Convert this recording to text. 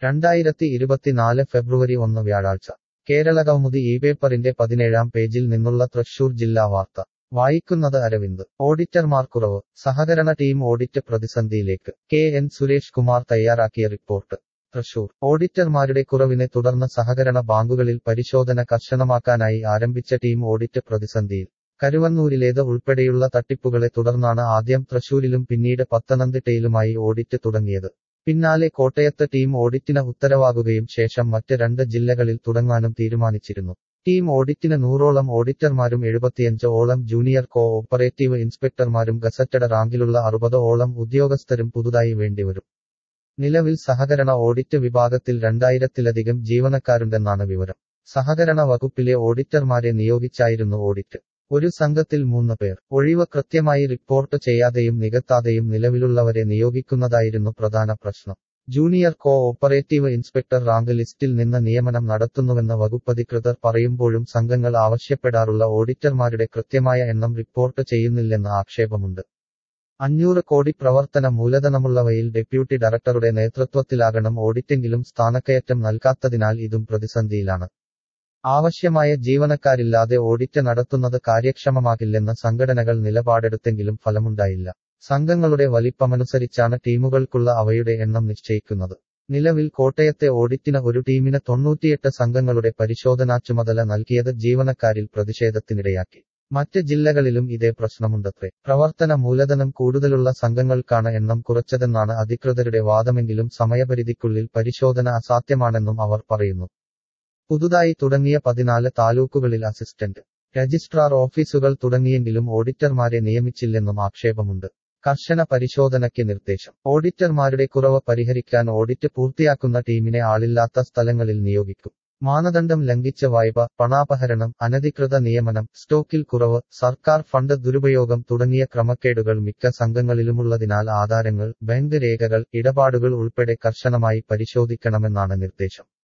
രണ്ടായിരത്തി ഇരുപത്തിനാല് ഫെബ്രുവരി ഒന്ന് വ്യാഴാഴ്ച കേരളകൗമുദി ഈ പേപ്പറിന്റെ പതിനേഴാം പേജിൽ നിന്നുള്ള തൃശൂർ ജില്ലാ വാർത്ത വായിക്കുന്നത് അരവിന്ദ് ഓഡിറ്റർമാർ കുറവ് സഹകരണ ടീം ഓഡിറ്റ് പ്രതിസന്ധിയിലേക്ക് കെ എൻ സുരേഷ് കുമാർ തയ്യാറാക്കിയ റിപ്പോർട്ട് തൃശൂർ ഓഡിറ്റർമാരുടെ കുറവിനെ തുടർന്ന് സഹകരണ ബാങ്കുകളിൽ പരിശോധന കർശനമാക്കാനായി ആരംഭിച്ച ടീം ഓഡിറ്റ് പ്രതിസന്ധിയിൽ കരുവന്നൂരിലേത് ഉൾപ്പെടെയുള്ള തട്ടിപ്പുകളെ തുടർന്നാണ് ആദ്യം തൃശൂരിലും പിന്നീട് പത്തനംതിട്ടയിലുമായി ഓഡിറ്റ് തുടങ്ങിയത് പിന്നാലെ കോട്ടയത്ത് ടീം ഓഡിറ്റിന് ഉത്തരവാകുകയും ശേഷം മറ്റ് രണ്ട് ജില്ലകളിൽ തുടങ്ങാനും തീരുമാനിച്ചിരുന്നു ടീം ഓഡിറ്റിന് നൂറോളം ഓഡിറ്റർമാരും എഴുപത്തിയഞ്ച് ഓളം ജൂനിയർ കോ ഓപ്പറേറ്റീവ് ഇൻസ്പെക്ടർമാരും ഗസറ്റഡ് റാങ്കിലുള്ള അറുപത് ഓളം ഉദ്യോഗസ്ഥരും പുതുതായി വേണ്ടിവരും നിലവിൽ സഹകരണ ഓഡിറ്റ് വിഭാഗത്തിൽ രണ്ടായിരത്തിലധികം ജീവനക്കാരുണ്ടെന്നാണ് വിവരം സഹകരണ വകുപ്പിലെ ഓഡിറ്റർമാരെ നിയോഗിച്ചായിരുന്നു ഓഡിറ്റ് ഒരു സംഘത്തിൽ മൂന്ന് പേർ ഒഴിവ് കൃത്യമായി റിപ്പോർട്ട് ചെയ്യാതെയും നികത്താതെയും നിലവിലുള്ളവരെ നിയോഗിക്കുന്നതായിരുന്നു പ്രധാന പ്രശ്നം junior co operative inspector rank ലിസ്റ്റിൽ നിന്ന് നിയമനം നടത്തുന്നുവെന്ന് വകുപ്പധികൃതർ പറയുമ്പോഴും സംഘങ്ങൾ ആവശ്യപ്പെടാറുള്ള ഓഡിറ്റർമാരുടെ കൃത്യമായ എണ്ണം റിപ്പോർട്ട് ചെയ്യുന്നില്ലെന്ന് ആക്ഷേപമുണ്ട് അഞ്ഞൂറ് കോടി പ്രവർത്തന മൂലധനമുള്ളവയിൽ ഡെപ്യൂട്ടി ഡയറക്ടറുടെ നേതൃത്വത്തിലാകണം ഓഡിറ്റെങ്കിലും സ്ഥാനക്കയറ്റം നൽകാത്തതിനാൽ ഇതും പ്രതിസന്ധിയിലാണ് ആവശ്യമായ ജീവനക്കാരില്ലാതെ ഓഡിറ്റ് നടത്തുന്നത് കാര്യക്ഷമമാകില്ലെന്ന് സംഘടനകൾ നിലപാടെടുത്തെങ്കിലും ഫലമുണ്ടായില്ല സംഘങ്ങളുടെ വലിപ്പമനുസരിച്ചാണ് ടീമുകൾക്കുള്ള അവയുടെ എണ്ണം നിശ്ചയിക്കുന്നത് നിലവിൽ കോട്ടയത്തെ ഓഡിറ്റിന് ഒരു ടീമിന് തൊണ്ണൂറ്റിയെട്ട് സംഘങ്ങളുടെ പരിശോധനാ ചുമതല നൽകിയത് ജീവനക്കാരിൽ പ്രതിഷേധത്തിനിടയാക്കി മറ്റ് ജില്ലകളിലും ഇതേ പ്രശ്നമുണ്ടത്രേ പ്രവർത്തന മൂലധനം കൂടുതലുള്ള സംഘങ്ങൾക്കാണ് എണ്ണം കുറച്ചതെന്നാണ് അധികൃതരുടെ വാദമെങ്കിലും സമയപരിധിക്കുള്ളിൽ പരിശോധന അസാധ്യമാണെന്നും അവർ പറയുന്നു പുതുതായി തുടങ്ങിയ പതിനാല് താലൂക്കുകളിൽ അസിസ്റ്റന്റ് രജിസ്ട്രാർ ഓഫീസുകൾ തുടങ്ങിയെങ്കിലും ഓഡിറ്റർമാരെ നിയമിച്ചില്ലെന്നും ആക്ഷേപമുണ്ട് കർശന പരിശോധനയ്ക്ക് നിർദ്ദേശം ഓഡിറ്റർമാരുടെ കുറവ് പരിഹരിക്കാൻ ഓഡിറ്റ് പൂർത്തിയാക്കുന്ന ടീമിനെ ആളില്ലാത്ത സ്ഥലങ്ങളിൽ നിയോഗിക്കും മാനദണ്ഡം ലംഘിച്ച വായ്പ പണാപഹരണം അനധികൃത നിയമനം സ്റ്റോക്കിൽ കുറവ് സർക്കാർ ഫണ്ട് ദുരുപയോഗം തുടങ്ങിയ ക്രമക്കേടുകൾ മിക്ക സംഘങ്ങളിലുമുള്ളതിനാൽ ആധാരങ്ങൾ ബാങ്ക് രേഖകൾ ഇടപാടുകൾ ഉൾപ്പെടെ കർശനമായി പരിശോധിക്കണമെന്നാണ് നിർദ്ദേശം